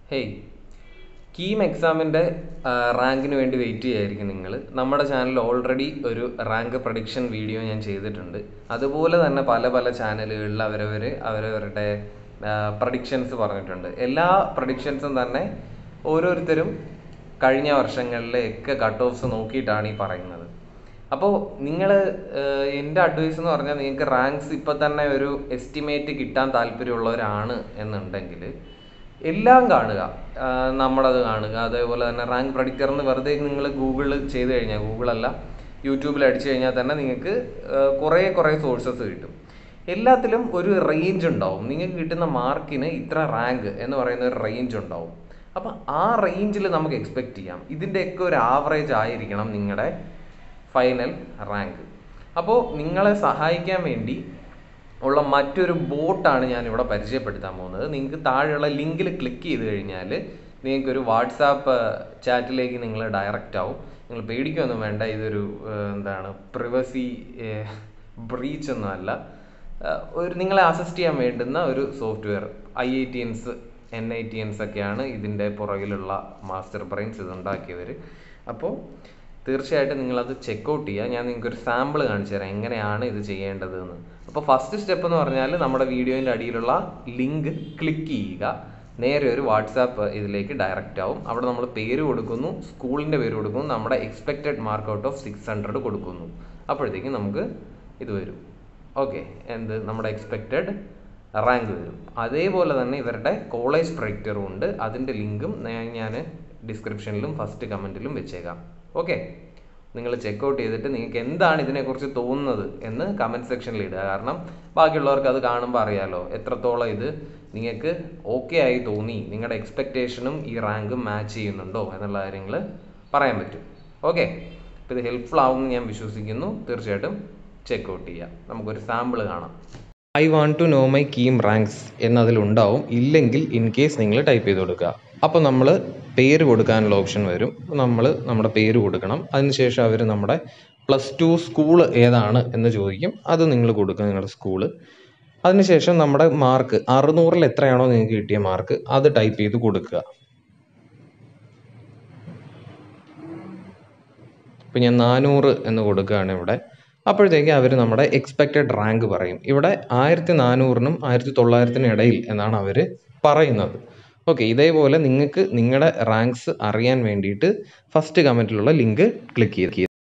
hey KEAM എക്സാമിൻ്റെ റാങ്കിന് വേണ്ടി wait ചെയ്യായിരിക്കും നിങ്ങൾ നമ്മുടെ ചാനലിൽ ഓൾറെഡി ഒരു റാങ്ക് പ്രഡിക്ഷൻ വീഡിയോ ഞാൻ ചെയ്തിട്ടുണ്ട് അതുപോലെ തന്നെ പല പല ചാനലുകളിൽ അവരവർ അവരവരുടെ പ്രഡിക്ഷൻസ് പറഞ്ഞിട്ടുണ്ട് എല്ലാ പ്രഡിക്ഷൻസും തന്നെ ഓരോരുത്തരും കഴിഞ്ഞ വർഷങ്ങളിലെ ഒക്കെ കട്ട് ഓഫ്സ് നോക്കിയിട്ടാണ് ഈ പറയുന്നത് അപ്പോൾ നിങ്ങൾ എൻ്റെ അഡ്വൈസ് എന്ന് പറഞ്ഞാൽ നിങ്ങൾക്ക് റാങ്ക്സ് ഇപ്പം തന്നെ ഒരു എസ്റ്റിമേറ്റ് കിട്ടാൻ താല്പര്യമുള്ളവരാണ് എന്നുണ്ടെങ്കിൽ എല്ലാം കാണുക ആഹ് നമ്മുടേത് കാണുക അതേപോലെ തന്നെ റാങ്ക് പ്രഡിക്ടർ എന്ന് വെറുതെ നിങ്ങൾ ഗൂഗിളിൽ ചെയ്ത് കഴിഞ്ഞാൽ ഗൂഗിളല്ല യൂട്യൂബിൽ അടിച്ചു കഴിഞ്ഞാൽ തന്നെ നിങ്ങൾക്ക് ആഹ് കുറേ കുറേ സോഴ്സസ് കിട്ടും എല്ലാത്തിലും ഒരു റേഞ്ച് ഉണ്ടാവും നിങ്ങൾക്ക് കിട്ടുന്ന മാർക്കിന് ഇത്ര റാങ്ക് എന്ന് പറയുന്ന ഒരു റേഞ്ച് ഉണ്ടാവും അപ്പം ആ റേഞ്ചിൽ നമുക്ക് എക്സ്പെക്ട് ചെയ്യാം ഇതിൻ്റെയൊക്കെ ഒരു ആവറേജ് ആയിരിക്കണം നിങ്ങളുടെ ഫൈനൽ റാങ്ക് അപ്പോൾ നിങ്ങളെ സഹായിക്കാൻ വേണ്ടി ഉള്ള മറ്റൊരു ബോട്ടാണ് ഞാൻ ഇവിടെ പരിചയപ്പെടുത്താൻ പോകുന്നത് നിങ്ങൾക്ക് താഴെയുള്ള ലിങ്കിൽ ക്ലിക്ക് ചെയ്ത് കഴിഞ്ഞാൽ നിങ്ങൾക്കൊരു വാട്സാപ്പ് ചാറ്റിലേക്ക് നിങ്ങൾ ഡയറക്റ്റ് ആവും നിങ്ങൾ പേടിക്കൊന്നും വേണ്ട ഇതൊരു ഏഹ്, എന്താണ് പ്രിവസി ബ്രീച്ച് ഒന്നും അല്ല ഏഹ്, ഒരു നിങ്ങളെ അസിസ്റ്റ് ചെയ്യാൻ വേണ്ടുന്ന ഒരു software I IITians NITians ഒക്കെയാണ് ഇതിൻ്റെ പുറകിലുള്ള മാസ്റ്റർ ബ്രെയിൻസ് ഇത് ഉണ്ടാക്കിയവർ അപ്പോൾ തീർച്ചയായിട്ടും നിങ്ങളത് ചെക്കൗട്ട് ചെയ്യുക ഞാൻ നിങ്ങൾക്ക് ഒരു സാമ്പിൾ കാണിച്ചു തരാം എങ്ങനെയാണ് ഇത് ചെയ്യേണ്ടത് എന്ന് അപ്പോൾ ഫസ്റ്റ് സ്റ്റെപ്പ് എന്ന് പറഞ്ഞാൽ നമ്മുടെ വീഡിയോൻ്റെ അടിയിലുള്ള ലിങ്ക് ക്ലിക്ക് ചെയ്യുക നേരെ ഒരു വാട്സാപ്പ് ഇതിലേക്ക് ഡയറക്റ്റ് ആവും അവിടെ നമ്മൾ പേര് കൊടുക്കുന്നു സ്കൂളിൻ്റെ പേര് കൊടുക്കുന്നു നമ്മുടെ expected mark out of six hundred കൊടുക്കുന്നു അപ്പോഴത്തേക്കും നമുക്ക് ഇത് വരും ഓക്കെ എന്ത് നമ്മുടെ എക്സ്പെക്റ്റഡ് റാങ്ക് വരും അതേപോലെ തന്നെ ഇവരുടെ കോളേജ് പ്രൊജക്ടറും ഉണ്ട് അതിൻ്റെ ലിങ്കും ഞാൻ ഡിസ്ക്രിപ്ഷനിലും ഫസ്റ്റ് കമൻറ്റിലും വെച്ചേക്കാം ഓക്കെ നിങ്ങൾ ചെക്കൗട്ട് ചെയ്തിട്ട് നിങ്ങൾക്ക് എന്താണ് ഇതിനെക്കുറിച്ച് തോന്നുന്നത് എന്ന് കമൻറ്റ് സെക്ഷനിൽ ഇടുക കാരണം ബാക്കിയുള്ളവർക്ക് അത് കാണുമ്പോൾ അറിയാലോ എത്രത്തോളം ഇത് നിങ്ങൾക്ക് ഓക്കെ ആയി തോന്നി നിങ്ങളുടെ എക്സ്പെക്റ്റേഷനും ഈ റാങ്കും മാച്ച് ചെയ്യുന്നുണ്ടോ എന്നുള്ള കാര്യങ്ങൾ പറയാൻ പറ്റും ഓക്കെ അപ്പോൾ ഇത് ഹെൽപ്ഫുൾ ആവുമെന്ന് ഞാൻ വിശ്വസിക്കുന്നു തീർച്ചയായിട്ടും ചെക്കൗട്ട് ചെയ്യുക നമുക്കൊരു സാമ്പിൾ കാണാം I want to know my KEAM ranks എന്നതിലുണ്ടാവും ഇല്ലെങ്കിൽ ഇൻ കേസ് നിങ്ങൾ ടൈപ്പ് ചെയ്ത് കൊടുക്കുക അപ്പോൾ നമ്മൾ പേര് കൊടുക്കാനുള്ള ഓപ്ഷൻ വരും നമ്മൾ നമ്മുടെ പേര് കൊടുക്കണം അതിനുശേഷം അവർ നമ്മുടെ പ്ലസ് ടു സ്കൂൾ ഏതാണ് എന്ന് ചോദിക്കും അത് നിങ്ങൾ കൊടുക്കുക നിങ്ങളുടെ സ്കൂള് അതിനുശേഷം നമ്മുടെ മാർക്ക് അറുന്നൂറിൽ എത്രയാണോ നിങ്ങൾക്ക് കിട്ടിയ മാർക്ക് അത് ടൈപ്പ് ചെയ്ത് കൊടുക്കുക ഇപ്പം ഞാൻ നാനൂറ് എന്ന് കൊടുക്കുകയാണ് ഇവിടെ അപ്പോഴത്തേക്ക് അവർ നമ്മുടെ എക്സ്പെക്റ്റഡ് റാങ്ക് പറയും ഇവിടെ ആയിരത്തി നാനൂറിനും ആയിരത്തി തൊള്ളായിരത്തിനും ഇടയിൽ എന്നാണ് അവർ പറയുന്നത് ഓക്കെ ഇതേപോലെ നിങ്ങൾക്ക് നിങ്ങളുടെ റാങ്ക്സ് അറിയാൻ വേണ്ടിയിട്ട് ഫസ്റ്റ് കമൻറ്റിലുള്ള ലിങ്ക് ക്ലിക്ക് ചെയ്ത്